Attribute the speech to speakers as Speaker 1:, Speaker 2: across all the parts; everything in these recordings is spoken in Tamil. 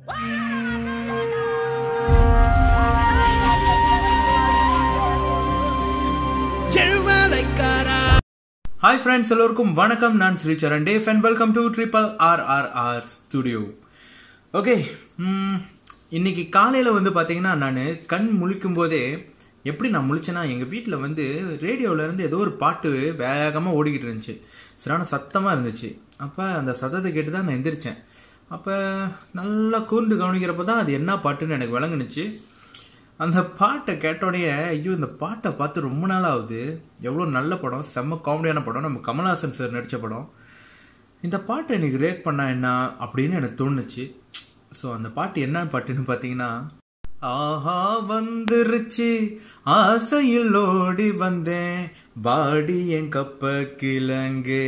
Speaker 1: ஹாய் ஃப்ரெண்ட்ஸ் எல்லோருக்கும் வணக்கம் நான் ஸ்ரீ சரண் டேஃப் and welcome to triple R R R studio okay இன்னைக்கு காலையில் வந்து பார்த்தீங்கன்னா நான் கண் முழிக்கும் போதே எப்படி நான் முழிச்சேன்னா எங்கள் வீட்டில் வந்து ரேடியோவில் இருந்து ஏதோ ஒரு பாட்டு வேகமாக ஓடிக்கிட்டு இருந்துச்சு சரியான சத்தமாக இருந்துச்சு அப்போ அந்த சத்தத்தை கேட்டு தான் நான் எந்திரிச்சேன் அப்போ நல்லா கூர்ந்து கவனிக்கிறப்ப தான் அது என்ன பாட்டுன்னு எனக்கு விளங்குனுச்சு அந்த பாட்டை கேட்டோடனே ஐயோ இந்த பாட்டை பார்த்து ரொம்ப நாள் ஆகுது எவ்வளோ நல்ல படம் செம்ம காமெடியான படம் நம்ம கமல்ஹாசன் சார் நடித்த படம் இந்த பாட்டை எனக்கு ரேக் பண்ணா என்ன அப்படின்னு எனக்கு தோணுச்சு ஸோ அந்த பாட்டு என்ன பாட்டுன்னு பார்த்தீங்கன்னா ஆஹா வந்துருச்சு ஆசையில் ஓடி வந்தேன் பாடி என் கப்ப கிழங்கே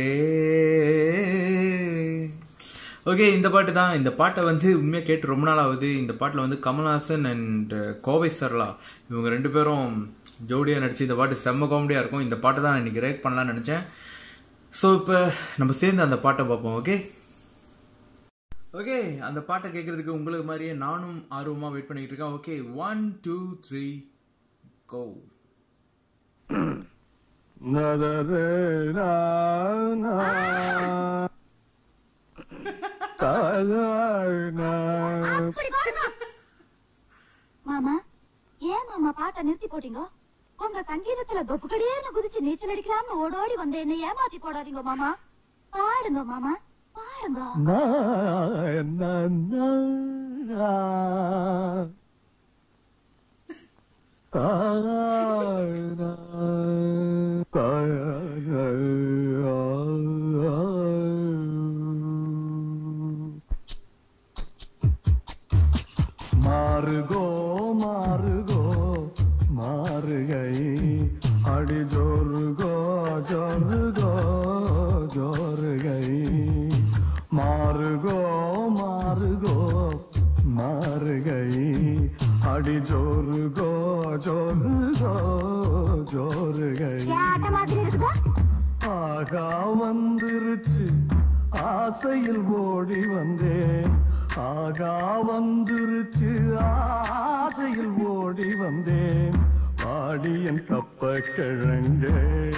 Speaker 1: ஓகே இந்த பாட்டு தான் இந்த பாட்டை வந்து உண்மையாக கேட்டு ரொம்ப நாள் ஆகுது இந்த பாட்டில் வந்து கமல்ஹாசன் அண்ட் கோவை சர்லா இவங்க ரெண்டு பேரும் ஜோடியாக நடிச்சு இந்த பாட்டு செம்ம காமெடியாக இருக்கும் இந்த பாட்டை தான் இன்னைக்கு ரேக் பண்ணலாம்னு நினச்சேன் ஸோ இப்போ நம்ம சேர்ந்து அந்த பாட்டை பார்ப்போம் ஓகே ஓகே அந்த பாட்டை கேட்கறதுக்கு உங்களுக்கு மாதிரியே நானும் ஆர்வமாக வெயிட் பண்ணிக்கிட்டு இருக்கேன் okay one two three go
Speaker 2: மாமா ஏன் மாமா பாட்டை நிறுத்தி போட்டீங்க உங்க சங்கீதத்துல தொப்புக்கடியேன்னு குதிச்சு நீச்சல் அடிக்கலாம்னு ஓடோடி வந்து என்ன ஏமாத்தி போடாதீங்க மாமா பாடுங்க மாமா பாடுங்க
Speaker 3: மாறுகோ மாறுகோ மாறுகை அடி ஜோருகோ ஜோருகோ ஜோருகை மாறுகோ மாறுகோ மாறுகை அடி ஜோருகோ ஜோருகோ ஜோருகை
Speaker 2: கேட்ட மாதிரி இருக்குதா
Speaker 3: ஆகா வந்துருச்சு ஆசையில் ஓடி வந்தேன் ஆகா வந்துருச்சு ஆசையில் ஓடி வந்தேன் பாடியன் கப்ப கிழங்கே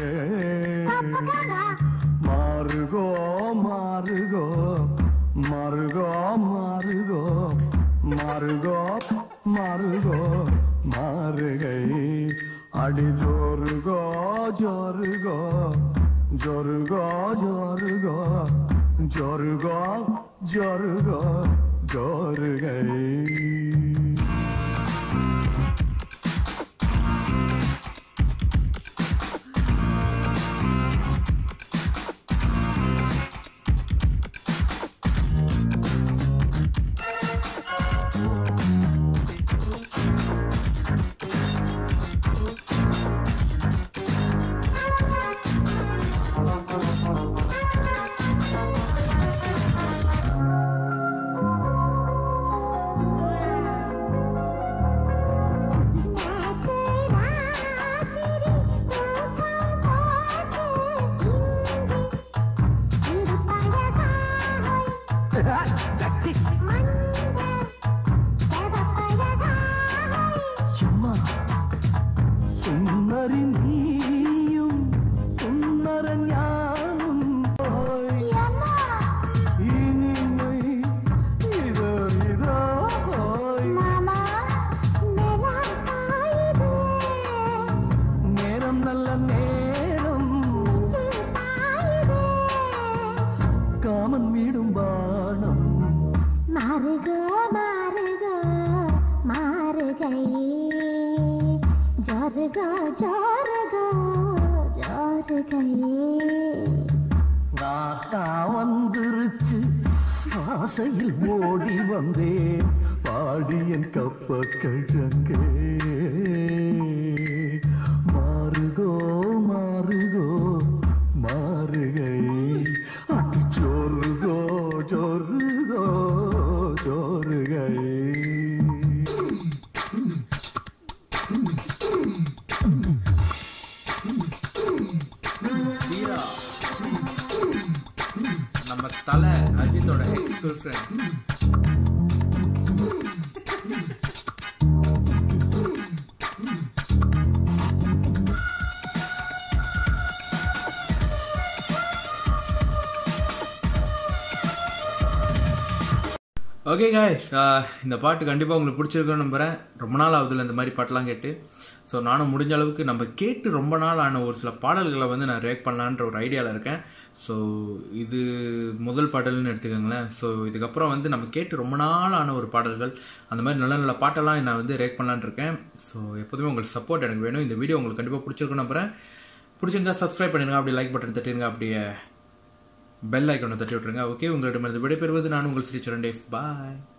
Speaker 3: மாறுகோ மாறுகோ மாறுகோ மாறுகோ மாறுகோ மாறுகோ மாறுகை அடி ஜோருகோ ஜோருகோ ஜோருகோ ஜோருகோ ஜோருகோ ஜோருகோ ஜோருகை சும்மா சுந்தரி நீயும் சுந்தரன் யானும் போய் இனிமை இதோ இதோ போய் நேரம் நல்ல நேரம் காமன் மீடும் பானம்
Speaker 2: மாறுகோ மாறுகோ மாறுகை ஜோருகோ ஜோருகோ ஜோருகை
Speaker 3: ஆஹா வந்துருச்சு ஆசையில் ஓடி வந்தேன் பாடியன் கப்ப கிழங்கே மாறுகோ மாறுகோ மாறுகை அடி ஜோருகோ ஜோருகோ ஜோருகை
Speaker 1: வீரா நம்ம தலை அஜித்தோட ex girlfriend okay guys இந்த பாட்டு கண்டிப்பாக உங்களுக்கு பிடிச்சிருக்குன்னு நம்புறேன் ரொம்ப நாள் ஆகுதுல இந்த மாதிரி பாட்டெல்லாம் கேட்டு ஸோ நானும் முடிஞ்ச அளவுக்கு நம்ம கேட்டு ரொம்ப நாள் ஆன ஒரு சில பாடல்களை வந்து நான் ரியாக்ட் பண்ணலான்ற ஒரு ஐடியாவில் இருக்கேன் ஸோ இது முதல் பாடல்னு எடுத்துக்கோங்களேன் ஸோ இதுக்கப்புறம் வந்து நம்ம கேட்டு ரொம்ப நாள் ஆன ஒரு பாடல்கள் அந்த மாதிரி நல்ல நல்ல பாட்டெல்லாம் நான் வந்து ரியாக்ட் பண்ணலான்னு இருக்கேன் ஸோ எப்போதுமே உங்களுக்கு சப்போர்ட் எனக்கு வேணும் இந்த வீடியோ உங்களுக்கு கண்டிப்பாக பிடிச்சிருக்குன்னு நம்புறேன் பிடிச்சிருந்தா சப்ஸ்கிரைப் பண்ணிடுங்க அப்படி லைக் பட்டன் தட்டிடுங்க அப்படியே பெல் ஐக்கனை தட்டி விட்டுருங்க ஓகே உங்களிடமிருந்து விடைபெறுவது நான் உங்கள் ஸ்ரீ சரண் டேஸ் பாய்